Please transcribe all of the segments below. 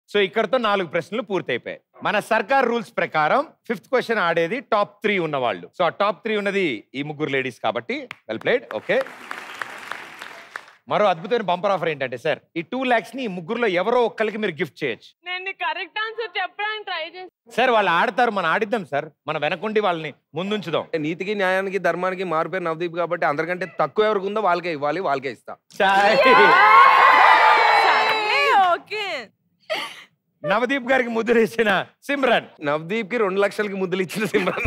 So ఇక్కడతో నాలుగు ప్రశ్నలు పూర్తయిపోయాయి మన సర్కార్ రూల్స్ ప్రకారం ఫిఫ్త్ క్వశ్చన్ ఆడేది టాప్ త్రీ ఉన్న వాళ్ళు సో ఆ టాప్ త్రీ ఉన్నది ఈ ముగ్గురు లేడీస్ కాబట్టి వెల్ ప్లేడ్ ఓకే మరో అద్భుతమైన బంపర్ ఆఫర్ ఏంటంటే సార్ ఈ టూ ల్యాక్స్ ని ఈ ముగ్గురులో ఎవరో ఒక్కరికి మీరు గిఫ్ట్ చేయొచ్చు నేను కరెక్ట్ ఆన్సర్ చెప్పడానికి ట్రై చేస్తాను సార్ వాళ్ళు ఆడతారు మనం ఆడిద్దాం సార్ మనం వెనకుండి వాళ్ళని ముందుంచుదాం నీతికి న్యాయానికి ధర్మానికి మారుపేరు నవదీప్ కాబట్టి అందరికంటే తక్కువ ఎవరికి ఉందో వాళ్ళకే ఇవ్వాలి వాళ్ళకే ఇస్తా చాయ్. ఓకే నవదీప్ గారికి ముద్రేసిన సిమ్రన్ నవదీప్ కి రెండు లక్షలకి ముద్దులు ఇచ్చిన సిమ్రన్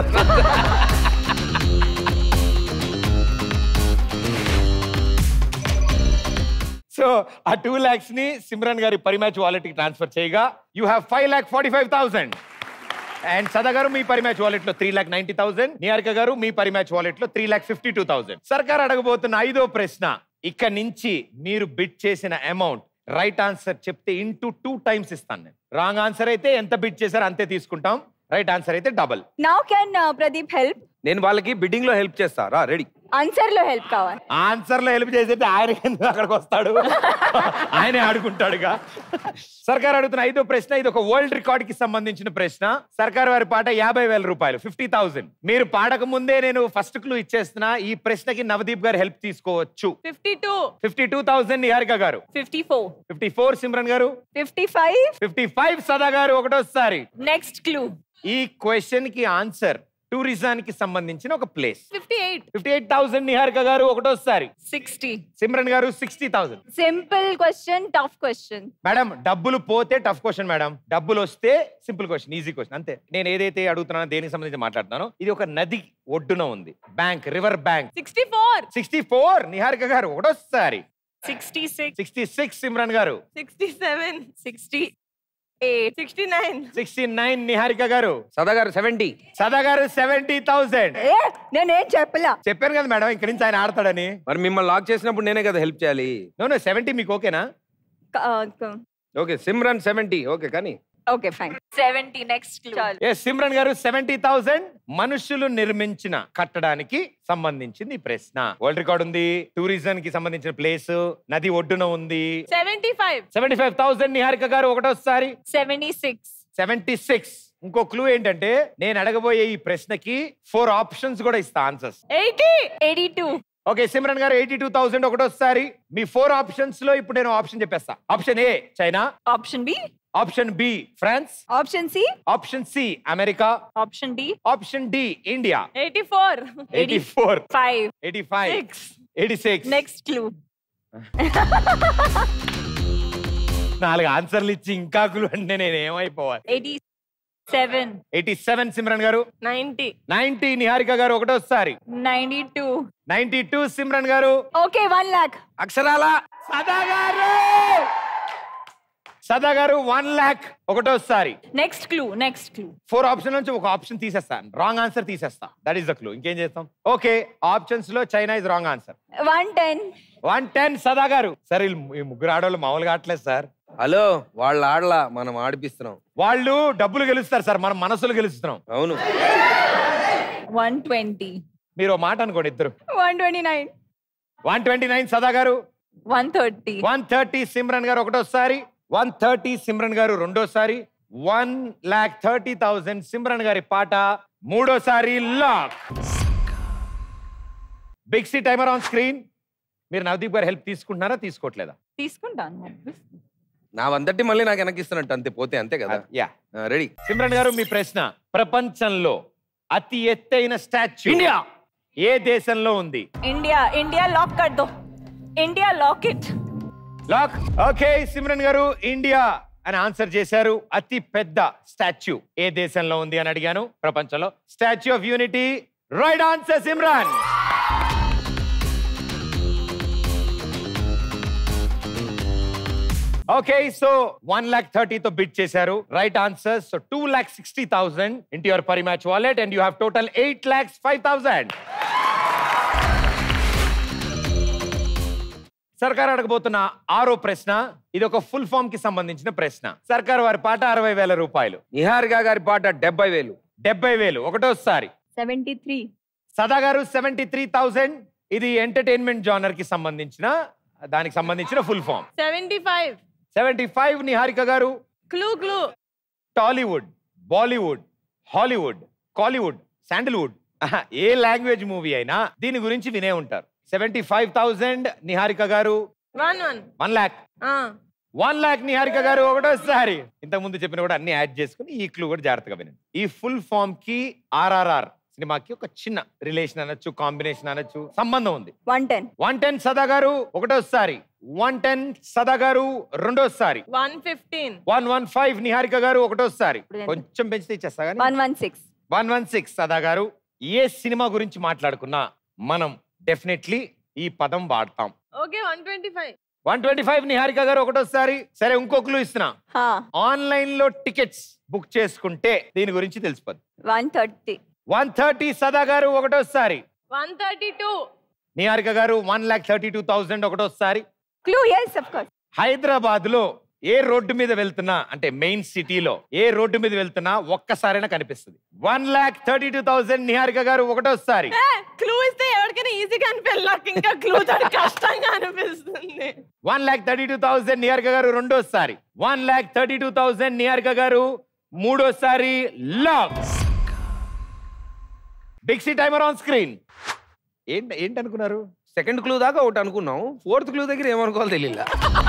సో ఆ టూ ల్యాక్స్ ని సిమ్రన్ గారి పరిమ్యాచ్ వాలెట్ కి ట్రాన్స్ఫర్ చేయగా you have five lakh forty five thousand and Sada గారు మీ పరిమ్యాచ్ వాలెట్ లో three lakh ninety thousand Niharika గారు మీ పరిమ్యాచ్ వాలెట్ లో three lakh fifty two thousand Sarkar అడగబోతున్న ఐదో ప్రశ్న ఇక్కడ నుంచి మీరు బిడ్ చేసిన అమౌంట్ రైట్ ఆన్సర్ చెప్తే ఇంటూ టూ టైమ్స్ ఇస్తాను నేను రాంగ్ ఆన్సర్ అయితే ఎంత బిడ్ చేశారో అంతే తీసుకుంటాం రైట్ ఆన్సర్ అయితే double now can Pradeep help నేను వాళ్ళకి బిడ్డింగ్ లో హెల్ప్ చేస్తా రా రెడీ ఆన్సర్ లో హెల్ప్ కావాలి ఆన్సర్ లో హెల్ప్ చేసేది ఆయన ఎందుకు అక్కడికి వస్తాడు ఆయనే ఆడుకుంటాడుగా సర్కార్ అడుగుతున్న ఐదో ప్రశ్న ఇది ఒక వరల్డ్ రికార్డ్ కి సంబంధించిన ప్రశ్న సర్కార్ వారి పాట యాభై వేల రూపాయలు ఫిఫ్టీ థౌసండ్ మీరు పాడక ముందే నేను ఫస్ట్ క్లూ ఇచ్చేస్తున్నా ఈ ప్రశ్నకి నవదీప్ గారు హెల్ప్ తీసుకోవచ్చు fifty two fifty two thousand Niharika గారు fifty four fifty four Simran గారు fifty five fifty five Sada గారు ఒకటోసారి నెక్స్ట్ క్లూ ఈ క్వశ్చన్ కి ఆన్సర్ టూరిజానికి సంబంధించిన ఒక place fifty eight fifty eight thousand Niharika గారు ఒకటోసారి సిక్స్టీ సిమ్రన్ గారు sixty thousand simple question tough question madam డబ్బులు పోతే టఫ్ క్వశ్చన్ మేడం డబ్బులు వస్తే సింపుల్ క్వశ్చన్ ఈజీ క్వశ్చన్ అంతే నేను ఏదైతే అడుగుతున్నానో దేనికి సంబంధించి మాట్లాడుతున్నానో ఇది ఒక నది ఒడ్డున ఉంది bank river bank sixty four sixty four Niharika గారు ఒకటోసారి sixty six sixty six Simran గారు sixty seven sixty eight sixty nine sixty nine Niharika గారు సదా గారు సెవెంటీ సదా గారు సెవెంటీ థౌసండ్ ఏ నేనేం చెప్పలా చెప్పాను కదా మేడం ఇక్కడి నుంచి ఆయన ఆడతాడని మరి మిమ్మల్ని లాక్ చేసినప్పుడు నేనే కదా హెల్ప్ చేయాలి నో సెవెంటీ మీకు ఓకేనా ఓకే సిమ్రన్ సెవెంటీ ఓకే కానీ okay fine seventy next clue ఏ సిమ్రన్ గారు సెవెంటీ థౌసండ్ మనుషులు నిర్మించిన కట్టడానికి సంబంధించింది ఈ ప్రశ్న వరల్డ్ రికార్డ్ ఉంది టూరిజం కి సంబంధించిన ప్లేస్ నది ఒడ్డున ఉంది seventy five seventy five thousand Niharika గారు ఒకటోసారి సెవెంటీ సిక్స్ సెవెంటీ సిక్స్ ఇంకో క్లూ ఏంటంటే నేను అడగబోయే ఈ ప్రశ్నకి ఫోర్ ఆప్షన్స్ కూడా ఇస్తా answers eighty eighty two okay Simran గారు ఎయిటీ టూ థౌసండ్ ఒకటోసారి మీ ఫోర్ ఆప్షన్స్ లో ఇప్పుడు నేను ఆప్షన్ చెప్పేస్తా option A China option B option B France option C option C America option D option D India eighty four eighty four five eighty five six eighty six next clue నాలుగు ఆన్సర్లు ఇచ్చి ఇంకా కులు అంటే నేను ఏమైపోవాలి eighty seven eighty seven Simran గారు ninety ninety Niharika గారు ఒకటోసారి ninety two ninety two Simran గారు ఓకే వన్ లాక్ అక్షరాల సదా గారు సదా గారు వన్ లాక్ ఒకటోసారి next clue next clue four option నుంచి ఒక ఆప్షన్ తీసేస్తాను రాంగ్ ఆన్సర్ తీసేస్తా దట్ ఈస్ ద క్లూ ఇంకేం చేస్తాం ఓకే ఆప్షన్స్ లో China is wrong answer one ten one ten Sada గారు సార్ వీళ్ళు- ఈ ముగ్గురు ఆడవాళ్ళు మామూలుగా ఆడలేదు సార్ హలో వాళ్ళు ఆడలా మనం ఆడిపిస్తున్నాం వాళ్ళు డబ్బులు గెలుస్తారు సార్ మనం మనసులు గెలుస్తున్నాం అవును వన్ ట్వంటీ మీరు ఓ మాట అనుకోండి ఇద్దరు one twenty nine one twenty nine Sada గారు one thirty one thirty Simran గారు ఒకటోసారి వన్ థర్టీ సిమ్రన్ గారు రెండోసారి one lakh thirty thousand Simran గారి పాట మూడోసారి lock Big C timer on screen మీరు నవదీప్ గారు హెల్ప్ తీసుకుంటున్నారా తీసుకోవట్లేదా తీసుకుంటాను నా వందటి మళ్ళీ నాకు వెనకిస్తున్నట్టు అంతే పోతే అంతే కదా యా రెడీ సిమ్రన్ గారు మీ ప్రశ్న ప్రపంచంలో అతి ఎత్తైన స్టాచ్యూ ఇండియా ఏ దేశంలో ఉంది ఇండియా ఇండియా లాక్ కర్ దో India lock it lock okay Simran గారు ఇండియా అని ఆన్సర్ చేశారు అతి పెద్ద స్టాచ్యూ ఏ దేశంలో ఉంది అని అడిగాను ప్రపంచంలో Statue of Unity right answer Simran okay so one lakh థర్టీతో బిడ్ చేశారు right answer so two lakh sixty thousand into your Parimatch wallet and you have total eight lakhs five thousand Sarkar అడగబోతున్న ఆరో ప్రశ్న ఇది ఒక ఫుల్ ఫామ్ కి సంబంధించిన ప్రశ్న సర్కార్ వారి పాట అరవై వేల రూపాయలు నిహారిక గారి పాట డెబ్బై వేలు డెబ్బై వేలు ఒకటోసారి సెవెంటీ త్రీ సదా గారు సెవెంటీ త్రీ థౌసండ్ ఇది ఎంటర్టైన్మెంట్ జానర్ కి సంబంధించిన దానికి సంబంధించిన full form seventy five seventy five Niharika గారు clue clue Tollywood Bollywood Hollywood Kollywood Sandalwood ఆహా, ఏ లాంగ్వేజ్ మూవీ అయినా దీని గురించి వినే ఉంటారు సెవెంటీ ఫైవ్ థౌసండ్ నిహారిక గారు one one one lakh one lakh Niharika గారు ఒకటోసారి ఇంతకు ముందు చెప్పిన కూడా అన్ని యాడ్ చేసుకుని ఈ క్లూ కూడా జాగ్రత్తగా వినండి ఈ ఫుల్ ఫామ్ కి ఆర్ఆర్ఆర్ సినిమాకి ఒక చిన్న రిలేషన్ అనొచ్చు కాంబినేషన్ అనొచ్చు సంబంధం ఉంది one ten one ten Sada గారు ఒకటోసారి వన్ టెన్ సదా గారు రెండోసారి one fifteen one one five Niharika గారు ఒకటోసారి ఇప్పుడు ఎంత? కొంచెం పెంచితే ఇచ్చేస్తా కానీ one one six one one six Sada గారు ఏ సినిమా గురించి మాట్లాడుకున్నా మనం డెఫినెట్లీ ఈ పదం వాడతాం okay one twenty five one twenty five Niharika గారు ఒకటోసారి సరే ఇంకో క్లూ ఇస్తున్నా ఆన్లైన్ లో టికెట్స్ బుక్ చేసుకుంటే దీని గురించి తెలిసిపోద్ది వన్ థర్టీ వన్ థర్టీ సదా గారు ఒకటోసారి వన్ థర్టీ టూ నిహారిక గారు one lakh thirty two thousand ఒకటోసారి clue yes of course Hyderabad లో ఏ రోడ్డు మీద వెళ్తున్నా అంటే మెయిన్ సిటీలో ఏ రోడ్డు మీద వెళ్తున్నా ఒక్కసారైనా కనిపిస్తుంది one lakh thirty two thousand Niharika గారు ఒకటోసారి క్లూ ఇస్తే ఎవరికైనా ఈజీగా అనిపించాలి నాకు ఇంకా క్లూ తోటి కష్టంగా అనిపిస్తుంది one lakh thirty two thousand Niharika గారు రెండోసారి one lakh thirty two thousand Niharika గారు మూడోసారి లాక్ బిక్సీ టైమర్ ఆన్ స్క్రీన్ ఏంటి ఏంటి అనుకున్నారు సెకండ్ క్లూ దాకా ఒకటి అనుకున్నాం ఫోర్త్ క్లూ దగ్గర ఏమనుకోవాలో తెలియలా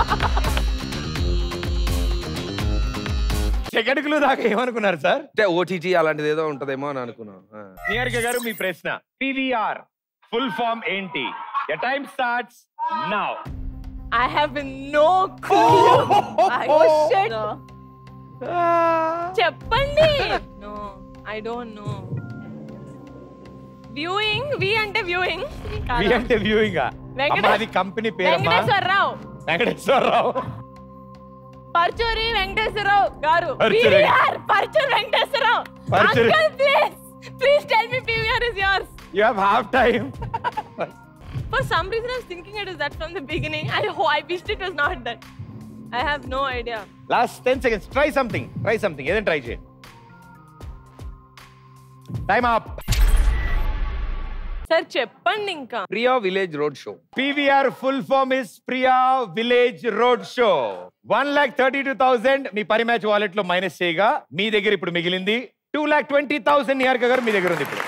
సెకండ్ క్లూ దాకా ఏమనుకున్నారు సార్ అంటే ఓటీటీ అలాంటిది ఏదో ఉంటదేమో అని అనుకున్నాం ఆ. నిహారిక గారు మీ ప్రశ్న పివిఆర్ ఫుల్ ఫామ్ ఏంటి య time starts now I have no clue చెప్పండి no I don't know viewing V అంటే వ్యూయింగ్ వి అంటే వ్యూయింగ్ వెంకటేష్- అది కంపెనీ పేరమ్మా వెంకటేశ్వరరావు వెంకటేశ్వరరావు పర్చూరి వెంకటేశ్వరరావు గారు Parchuri. PVR, Parchuri Venkateswararao Parchuri. Uncle please please tell me PVR is yours you have half time For some reason, I was thinking it was that from the beginning. I ho- I wished it was not that. I have no idea. Last ten seconds try something try something ఏదైనా try చేయండి time up sir చెప్పండి ఇంకా Priya village road show PVR full form is Priya village road show one lakh thirty two thousand మీ Parimatch wallet లో minus చేయగా మీ దగ్గర ఇప్పుడు మిగిలింది two lakh twenty thousand Niharika గారు మీ దగ్గర ఉంది ఇప్పుడు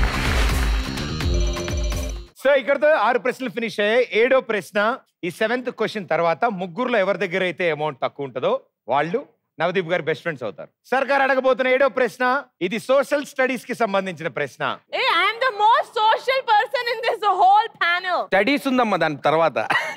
సో ఇక్కడతో ఆరు ప్రశ్నలు ఫినిష్ అయ్యాయి ఏడో ప్రశ్న ఈ సెవెంత్ క్వశ్చన్ తర్వాత ముగ్గురులో ఎవరి దగ్గర అయితే అమౌంట్ తక్కువ ఉంటుందో వాళ్ళు నవదీప్ గారు బెస్ట్ ఫ్రెండ్స్ అవుతారు సర్కార్ అడగబోతున్న ఏడో ప్రశ్న ఇది సోషల్ స్టడీస్ కి సంబంధించిన ప్రశ్న Hey, I am the most social person in this whole panel. Studies ఉందమ్మా దాని తర్వాత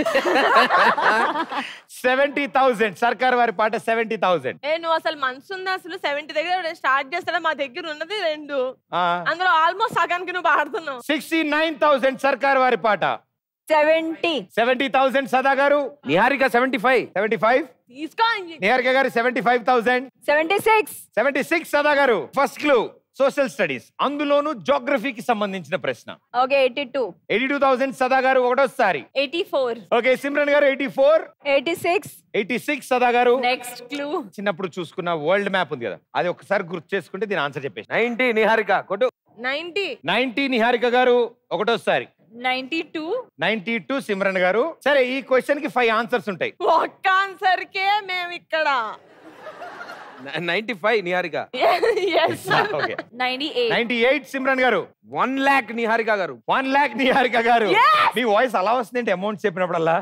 సెవెంటీ థౌసండ్ సర్కార్ వారి పాట సెవెంటీ థౌసండ్ ఏ నువ్వు అసలు మనసు ఉందా అసలు సెవెంటీ దగ్గర స్టార్ట్ చేస్తాడా మా దగ్గర ఉన్నది రెండు అందులో ఆల్మోస్ట్ సగానికి నువ్వు పాడుతున్నావు సిక్స్టీ నైన్ థౌసండ్ సర్కార్ వారి పాట సెవెంటీ సెవెంటీ థౌసండ్ సదా గారు Niharika seventy five seventy five తీసుకో నిహారిక గారు seventy five thousand seventy six seventy six Sada గారు ఫస్ట్ క్లూ సోషల్ స్టడీస్ అందులోను జోగ్రఫీకి సంబంధించిన ప్రశ్న okay eighty two eighty two thousand Sada గారు ఒకటోసారి ఎయిటీ ఫోర్ ఓకే సిమ్రన్ గారు eighty four eighty six eighty six Sada గారు నెక్స్ట్ క్లూ చిన్నప్పుడు చూసుకున్న వరల్డ్ మ్యాప్ ఉంది కదా అది ఒకసారి గుర్తు చేసుకుంటే దీని ఆన్సర్ చెప్పేసి నైన్టీ నిహారిక కొట్టు నైన్టీ నైన్టీ నిహారిక గారు ఒకటోసారి ninety two ninety two Simran గారు సరే ఈ క్వశ్చన్ కి ఫైవ్ ఆన్సర్స్ ఉంటాయి ఒక్క ఆన్సర్ కే మేము ఇక్కడ ninety five Niharika yes okay ninety eight ninety eight Simran గారు వన్ ల్యాక్ నిహారిక గారు వన్ లాక్ నిహారిక గారు మీ వాయిస్ అలా వస్తుంది అమౌంట్ చెప్పినప్పుడల్లా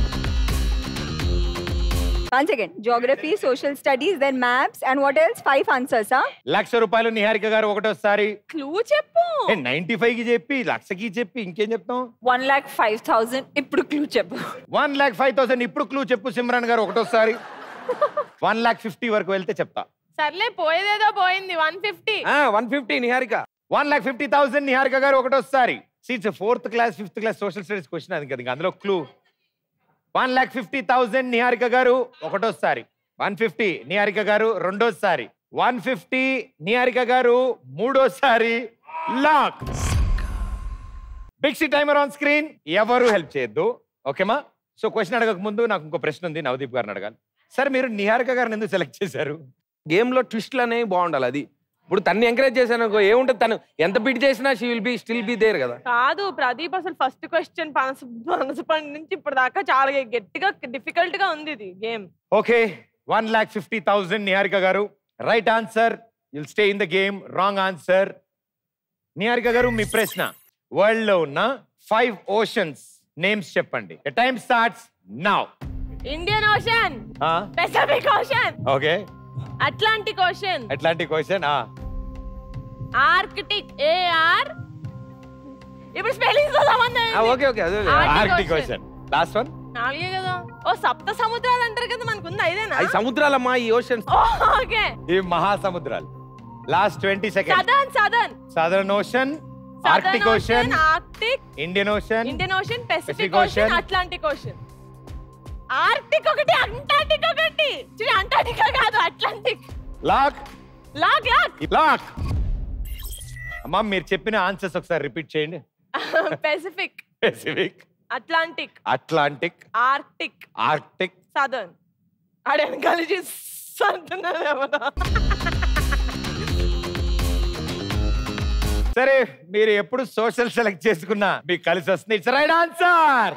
one second geography social studies then maps and what else five answers లక్ష రూపాయలు నిహారిక గారు ఒకటోసారి క్లూ చెప్పు నైన్టీ ఫైవ్ కి చెప్పి లక్షకి చెప్పి ఇంకేం చెప్తాం వన్ లాక్ ఫైవ్ థౌసండ్ ఇప్పుడు క్లూ చెప్పు వన్ లాక్ ఫైవ్ థౌసండ్ ఇప్పుడు క్లూ చెప్పు సిమ్రాన్ గారు ఒకటోసారి వన్ లాక్ ఫిఫ్టీ వరకు వెళ్తే చెప్తా సర్లే పోయేదేదో పోయింది one fifty one fifty Niharika one lakh fifty thousand Niharika గారు ఒకటోసారి seats fourth class fifth class social studies question అది కదా ఇంకా అందులో clue one lakh fifty thousand Niharika గారు ఒకటోసారి వన్ ఫిఫ్టీ నిహారిక గారు రెండోసారి వన్ ఫిఫ్టీ నిహారిక గారు మూడోసారి లాక్ బిక్సీ టైమర్ ఆన్ స్క్రీన్ ఎవరు హెల్ప్ చేయొద్దు ఓకేమా సో క్వశ్చన్ అడగక ముందు నాకు ఇంకో ప్రశ్న ఉంది నవదీప్ గారిని అడగాలి సార్ మీరు నిహారిక గారిని ఎందుకు సెలెక్ట్ చేశారు గేమ్ లో ట్విస్ట్లు అనేవి బాగుండాలి అది ఇప్పుడు తన్ని ఎంకరేజ్ చేశాను అనుకో ఏముంటది తను ఎంత బిట్ చేసినా she will be still be there కదా కాదు ప్రదీప్ అసలు ఫస్ట్ క్వశ్చన్ పనస పనస పండు నుంచి ఇప్పుడు దాకా చాలా గట్టిగా డిఫికల్ట్ గా ఉంది ఇది game okay one lakh fifty thousand Niharika garu right answer you'll stay in the game wrong answer Niharika గారు మీ ప్రశ్న వరల్డ్ లో ఉన్న ఫైవ్ ఓషన్స్ నేమ్స్ చెప్పండి time starts now Indian ocean Pacific ocean okay Atlantic ocean Atlantic question Arctic A R ఇప్పుడు spellings తో సంబంధం ఆ, ఏంటి? ఓకే ఓకే అదే Arctic Arctic Ocean. Question last one నాలుగే కదా ఓ సప్త సముద్రాలు అంటారు కదా మనకు ఉంది ఇదేనా అవి సముద్రాలమ్మా ఈ ఓషన్ ఓకే ఈ మహాసముద్రాలు last twenty second southern southern southern ocean Arctic ocean Arctic Indian ocean Indian ocean Pacific Pacific ocean Ocean. Atlantic ocean Arctic ఒకటి అంటార్టిక్ ఒకటి చూడు అంటార్టికా కాదు Atlantic lock lock lock lock అమ్మా మీరు చెప్పిన ఆన్సర్స్ ఒకసారి రిపీట్ చేయండి Pacific Pacific Atlantic Atlantic Arctic Arctic southern ఆడ వెనకాల చూసి అంటున్నారు ఎవరో సరే మీరు ఎప్పుడు సోషల్ సెలెక్ట్ చేసుకున్నా మీకు కలిసి వస్తుంది it's right answer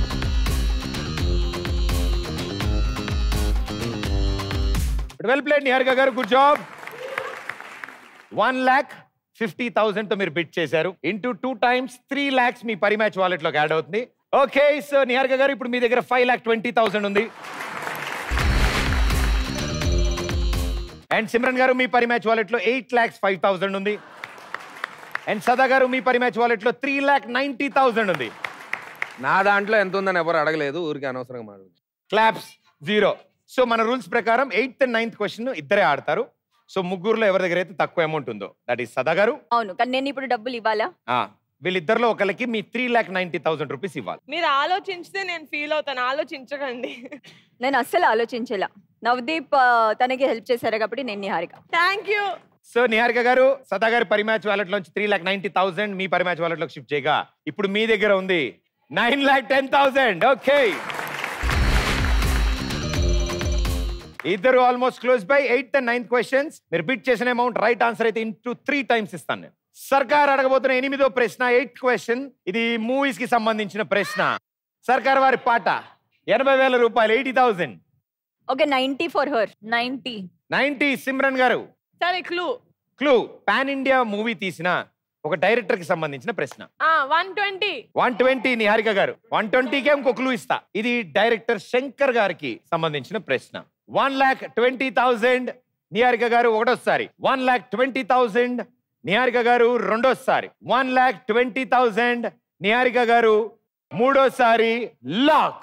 well played Niharika garu good job one lakh fifty thousand తో మీరు బిట్ చేశారు into two times three lakhs మీ పరి మ్యాచ్ వాలెట్ లోకి యాడ్ అవుతుంది ఓకే సో నిహారిక గారు ఇప్పుడు మీ దగ్గర ఫైవ్ ల్యాక్ ట్వంటీ థౌసండ్ ఉంది అండ్ సిమ్రన్ గారు మీ పరి మ్యాచ్ వాలెట్ లో ఎయిట్ ల్యాక్స్ ఫైవ్ థౌసండ్ ఉంది అండ్ సదా గారు మీ పరి మ్యాచ్ వాలెట్ లో త్రీ ల్యాక్ నైన్టీ థౌసండ్ ఉంది నా దాంట్లో ఎంత ఉందని ఎవరు అడగలేదు ఊరికి అనవసరంగా మాట్లాడు క్లాప్స్ జీరో సో మన రూల్స్ ప్రకారం ఎయిత్ అండ్ నైన్త్ క్వశ్చన్ ఇద్దరే ఆడతారు సో ముగ్గురులో ఎవరి దగ్గర అయితే తక్కువ అమౌంట్ ఉందో దట్ ఈస్ సదా గారు అవును కానీ నేను ఇప్పుడు డబ్బులు ఇవ్వాలా ఆ, వీళ్ళిద్దరిలో ఒకరికి మీ three lakh ninety thousand rupees ఇవ్వాలి మీరు ఆలోచించితే నేను ఫీల్ అవుతాను ఆలోచించకండి నేను అస్సలు ఆలోచించేలా నవదీప్ ఆ, తనకి హెల్ప్ చేశారు కాబట్టి నేను Niharika thank you so Niharika గారు సదా గారి పరి మ్యాచ్ వాలెట్ లోంచి త్రీ ల్యాక్ నైన్టీ థౌసండ్ మీ పరి మ్యాచ్ వాలెట్ లోకి షిఫ్ట్ చేయగా ఇప్పుడు మీ దగ్గర ఉంది nine lakh ten thousand okay ఇద్దరు almost close by eighth and ninth questions మీరు బిట్ చేసిన అమౌంట్ రైట్ ఆన్సర్ అయితే ఇంటూ త్రీ టైమ్స్ ఇస్తాను నేను సర్కార్ అడగబోతున్న ఎనిమిదో ప్రశ్న ఎయిత్ క్వశ్చన్ ఇది మూవీస్ కి సంబంధించిన ప్రశ్న సర్కార్ వారి పాట ఎనభై వేల రూపాయలు eighty thousand okay ninety for her ninety ninety Simran గారు సరే clue clue pan India movie తీసిన ఒక డైరెక్టర్ కి సంబంధించిన ప్రశ్న one twenty one twenty Niharika గారు వన్ ట్వంటీకే ఇంకో క్లూ ఇస్తా ఇది డైరెక్టర్ శంకర్ గారికి సంబంధించిన ప్రశ్న one lakh twenty thousand Niharika గారు ఒకటోసారి one lakh twenty thousand Niharika గారు రెండోసారి one lakh twenty thousand Niharika గారు మూడోసారి లాక్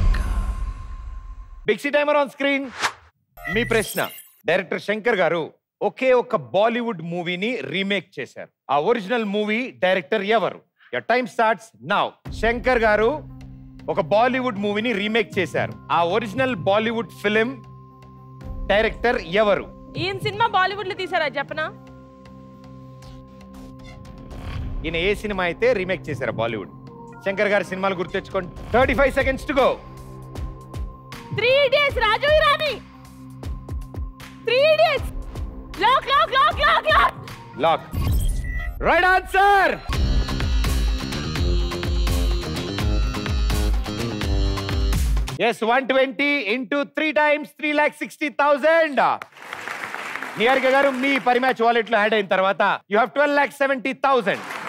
బిక్సీ టైమర్ ఆన్ స్క్రీన్ మీ ప్రశ్న డైరెక్టర్ శంకర్ గారు ఒకే ఒక బాలీవుడ్ మూవీని రీమేక్ చేశారు ఆ ఒరిజినల్ మూవీ డైరెక్టర్ ఎవరు your time starts now Shankar garu ఒక బాలీవుడ్ మూవీని రీమేక్ చేశారు ఆ ఒరిజినల్ బాలీవుడ్ ఫిలిం డైరెక్టర్ ఎవరు ఈయన సినిమా బాలీవుడ్ లో తీసారా చెప్పనా ఈయన ఏ సినిమా అయితే రీమేక్ చేశారు బాలీవుడ్ శంకర్ గారి సినిమాలు గుర్తు తెచ్చుకోండి thirty five seconds to go three idiots Raju Irani three idiots lock lock lock lock lock lock right answer yes one twenty into three times three lakh sixty thousand Niharika గారు మీ పరి మ్యాచ్ వాలెట్ లో add అయిన తర్వాత you have twelve lakh seventy thousand